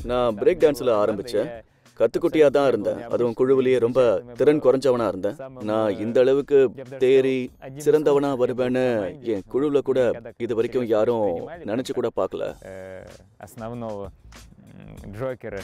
நான் பிரேக் டான்ஸ்ல ஆரம்பிச்சேன் கத்துக்குட்டியா தான் இருந்தேன் அதுவும் குழுவிலேயே ரொம்ப திறன் குறைஞ்சவனா இருந்தேன் நான் இந்த அளவுக்கு தேறி சிறந்தவனா வருவேன்னு என் குழுவுல கூட இது வரைக்கும் யாரும் நினைச்சு கூட பார்க்கல э, основного м, Джокера.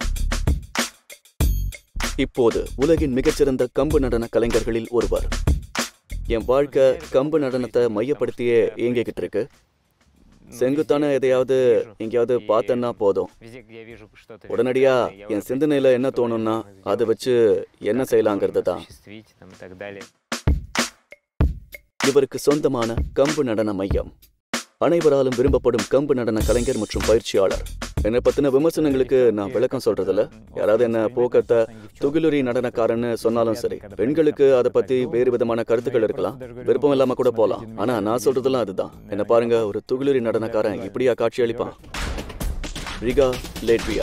இப்போது உலகின் மிகச்சிறந்த கம்பு நடன கலைஞர்களில் ஒருவர் என் வாழ்க்கை கம்பு நடனத்தை மையப்படுத்தியே இயங்கிக்கிட்டு இருக்கு செங்குத்தான எதையாவது எங்கேயாவது பார்த்தேன்னா போதும் Везде, где я вижу что-то உடனடியா вертикальное, я என் вот சிந்தனையில என்ன это தோணும்னா можно அதை сделать, வச்சு என்ன செய்யலாங்கிறது தான் осуществить там, и так далее. இவருக்கு சொந்தமான கம்பு நடன மையம் அனைவராலும் விரும்பப்படும் கம்பு நடன கலைஞர் மற்றும் பயிற்சியாளர் என்னை பத்தின விமர்சனங்களுக்கு நான் விளக்கம் சொல்றதில்ல யாராவது என்ன போக்கத்தை துகிலுரி நடனக்காரன்னு சொன்னாலும் சரி பெண்களுக்கு அதை பத்தி வேறு விதமான கருத்துக்கள் இருக்கலாம் விருப்பம் இல்லாம கூட போலாம் ஆனா நான் சொல்றதெல்லாம் அதுதான் என்ன பாருங்க ஒரு துகிலுரி நடனக்காரன் இப்படியா காட்சி அளிப்பான் ரிகா லேட்வியா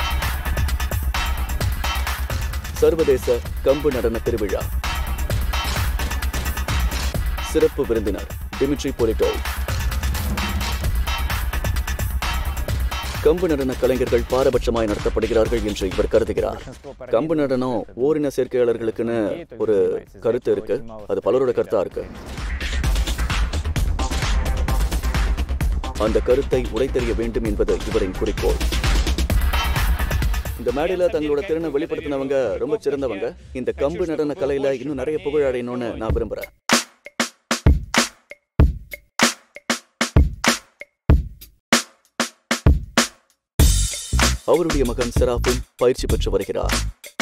சர்வதேச கம்பு நடன திருவிழா சிறப்பு விருந்தினர் டிமிட்ரி பொலிட்டோ கம்பு நடன கலைஞர்கள் பாரபட்சமாய் நடத்தப்படுகிறார்கள் என்று இவர் கருதுகிறார் கம்பு நடனம் ஓரின சேர்க்கையாளர்களுக்குன்னு ஒரு கருத்து இருக்கு அது பலரோட கருத்தா இருக்கு அந்த கருத்தை உடைத்தெறிய வேண்டும் என்பது இவரின் குறிக்கோள் இந்த மேடையில தங்களோட திறனை வெளிப்படுத்தினவங்க ரொம்ப சிறந்தவங்க இந்த கம்பு நடன கலையில இன்னும் நிறைய புகழ் அடையணும்னு நான் விரும்புறேன் அவருடைய மகன் செராஃபின் பயிற்சி பெற்று வருகிறார்